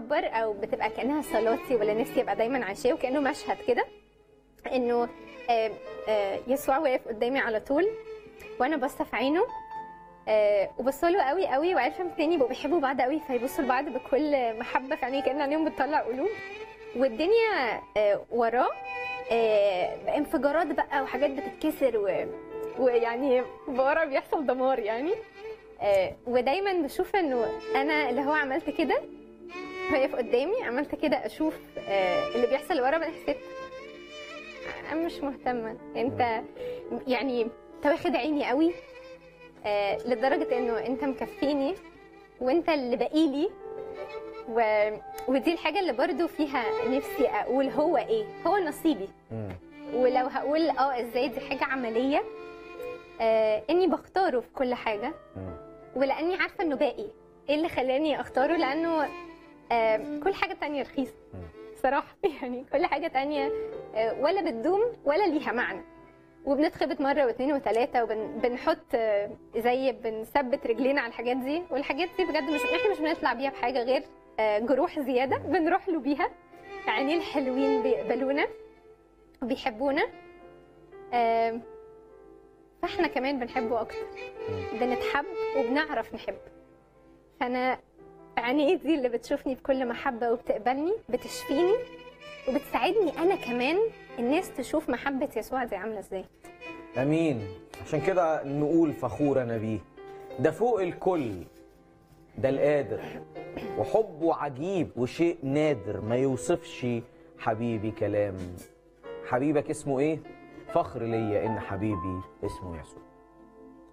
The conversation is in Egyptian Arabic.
بتعبر او بتبقى كانها صلاتي ولا نفسي ابقى دايما عايشاه وكانه مشهد كده انه آه، آه، يسوع واقف قدامي على طول وانا باصه في عينه آه، وبصوا له قوي قوي وعارفه التاني بقوا بيحبوا بعض قوي فيبصوا لبعض بكل محبه في عينيه كان عينيهم بتطلع قلوب والدنيا آه، وراه آه، انفجارات بقى وحاجات بتتكسر و... ويعني ورا بيحصل دمار يعني آه، ودايما بشوف انه انا اللي هو عملت كده واقف قدامي عملت كده اشوف آه، اللي بيحصل ورا ما حسيت انا مش مهتمه انت يعني انت واخد عيني قوي آه، لدرجه انه انت مكفيني وانت اللي باقيلي و... ودي الحاجه اللي برضو فيها نفسي اقول هو ايه هو نصيبي مم. ولو هقول اه ازاي دي حاجه عمليه آه اني بختاره في كل حاجه مم. ولاني عارفه انه باقي ايه اللي خلاني اختاره لانه آه كل حاجه تانية رخيصه مم. صراحه يعني كل حاجه تانية آه ولا بتدوم ولا ليها معنى وبنتخبط مره واثنين وثلاثه وبنحط زي بنثبت رجلينا على الحاجات دي والحاجات دي بجد مش احنا مش بنطلع بيها بحاجه غير آه، جروح زياده بنروح له بيها عينيه الحلوين بيقبلونا وبيحبونا آه، فاحنا كمان بنحبه اكتر بنتحب وبنعرف نحب فانا عينيه دي اللي بتشوفني بكل محبه وبتقبلني بتشفيني وبتساعدني انا كمان الناس تشوف محبه يسوع دي عامله ازاي امين عشان كده نقول فخور انا بيه ده فوق الكل ده القادر وحبه عجيب وشيء نادر ما يوصفش حبيبي كلام حبيبك اسمه ايه فخر ليا ان حبيبي اسمه يسوع